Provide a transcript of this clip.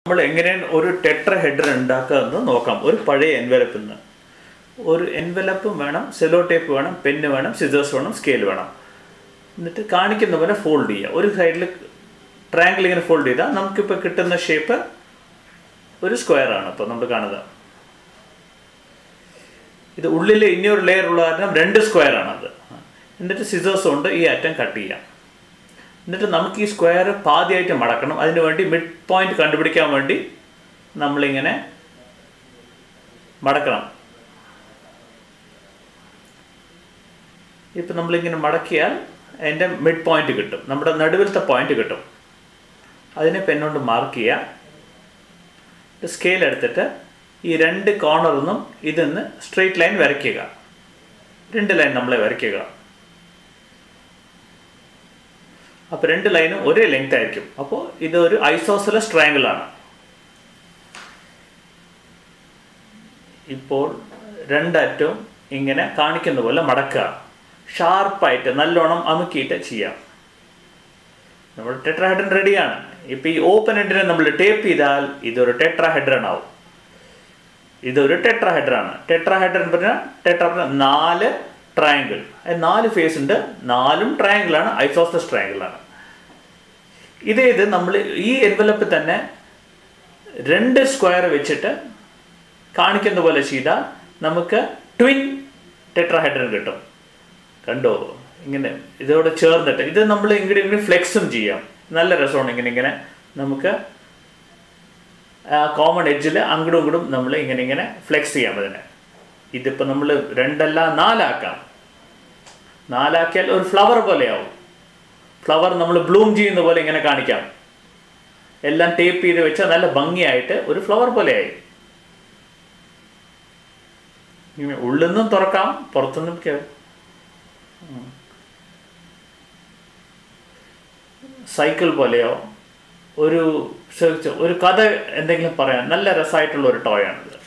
നമ്മൾ എങ്ങനെയാണ് ഒരു ടെട്ര ഹെഡർ ഉണ്ടാക്കുക എന്ന് നോക്കാം ഒരു പഴയ എൻവലപ്പിൽ നിന്ന് ഒരു എൻവലപ്പും വേണം സെലോ ടേപ്പ് വേണം പെന്ന് വേണം സിസേഴ്സ് വേണം സ്കെയിൽ വേണം എന്നിട്ട് കാണിക്കുന്ന പോലെ ഫോൾഡ് ചെയ്യുക ഒരു സൈഡിൽ ട്രയാങ്കിൾ ഇങ്ങനെ ഫോൾഡ് ചെയ്താൽ നമുക്കിപ്പോൾ കിട്ടുന്ന ഷേപ്പ് ഒരു സ്ക്വയർ ആണ് ഇപ്പോൾ നമ്മൾ കാണുന്നത് ഇത് ഉള്ളിൽ ഇനിയൊരു ലെയർ ഉള്ള കാരണം രണ്ട് സ്ക്വയർ ആണത് എന്നിട്ട് സിസേഴ്സ് കൊണ്ട് ഈ അറ്റം കട്ട് ചെയ്യാം എന്നിട്ട് നമുക്ക് ഈ സ്ക്വയർ പാതിയായിട്ട് മടക്കണം അതിന് വേണ്ടി മിഡ് പോയിന്റ് കണ്ടുപിടിക്കാൻ വേണ്ടി നമ്മളിങ്ങനെ മടക്കണം ഇപ്പം നമ്മളിങ്ങനെ മടക്കിയാൽ അതിൻ്റെ മിഡ് പോയിന്റ് കിട്ടും നമ്മുടെ നടുവിലത്തെ പോയിന്റ് കിട്ടും അതിനെ പെണ്ണുകൊണ്ട് മാർക്ക് ചെയ്യുക സ്കെയിൽ എടുത്തിട്ട് ഈ രണ്ട് കോർണറിൽ നിന്നും ഇതിന്ന് സ്ട്രെയിറ്റ് ലൈൻ വരയ്ക്കുക രണ്ട് ലൈൻ നമ്മളെ വരയ്ക്കുക അപ്പോൾ രണ്ട് ലൈനും ഒരേ ലെങ്ത് ആയിരിക്കും അപ്പോൾ ഇതൊരു ഐസോസലസ് ട്രയാങ്കിൾ ആണ് ഇപ്പോൾ രണ്ടറ്റവും ഇങ്ങനെ കാണിക്കുന്ന പോലെ മടക്കുക ഷാർപ്പായിട്ട് നല്ലോണം അമുക്കിയിട്ട് ചെയ്യാം നമ്മൾ ടെട്രാഹെഡ്രൻ റെഡിയാണ് ഇപ്പോൾ ഈ ഓപ്പൺ എൻഡിനെ നമ്മൾ ടേപ്പ് ചെയ്താൽ ഇതൊരു ടെട്രാഹെഡ്രൻ ആവും ഇതൊരു ടെട്രാഹെഡ്രാണ് ടെട്രാഹെഡ്രൻ പറഞ്ഞാൽ ടെട്രാ നാല് ട്രയാങ്കിൾ നാല് ഫേസ് ഉണ്ട് നാലും ട്രയാങ്കിളാണ് ഐസോസസ് ട്രയാങ്കിളാണ് ഇതേ ഇത് നമ്മൾ ഈ എൻവലപ്പിൽ തന്നെ രണ്ട് സ്ക്വയർ വെച്ചിട്ട് കാണിക്കുന്ന പോലെ ചെയ്താൽ നമുക്ക് ട്വിൻ ടെട്രാഹെഡ്രൻ കിട്ടും കണ്ടോ ഇങ്ങനെ ഇതോടെ ചേർന്നിട്ട് ഇത് നമ്മൾ ഇങ്ങോട്ട് ഇങ്ങനെ ഫ്ലെക്സും ചെയ്യാം നല്ല രസമാണ് ഇങ്ങനെ ഇങ്ങനെ നമുക്ക് ആ കോമൺ എഡ്ജിൽ അങ്ങോട്ടും ഇങ്ങോട്ടും നമ്മൾ ഇങ്ങനെ ഇങ്ങനെ ഫ്ലെക്സ് ചെയ്യാം അതിനെ ഇതിപ്പോൾ നമ്മൾ രണ്ടല്ല നാലാക്കാം നാലാക്കിയാൽ ഒരു ഫ്ലവർ പോലെയാവും ഫ്ലവർ നമ്മൾ ബ്ലൂം ചെയ്യുന്ന പോലെ ഇങ്ങനെ കാണിക്കാം എല്ലാം ടേപ്പ് ചെയ്ത് വെച്ചാൽ നല്ല ഭംഗിയായിട്ട് ഒരു ഫ്ലവർ പോലെയായി ഇങ്ങനെ ഉള്ളിൽ നിന്നും തുറക്കാം പുറത്തുനിന്നും സൈക്കിൾ പോലെയോ ഒരു ഒരു കഥ എന്തെങ്കിലും പറയാൻ നല്ല രസമായിട്ടുള്ള ഒരു ടോയാണിത്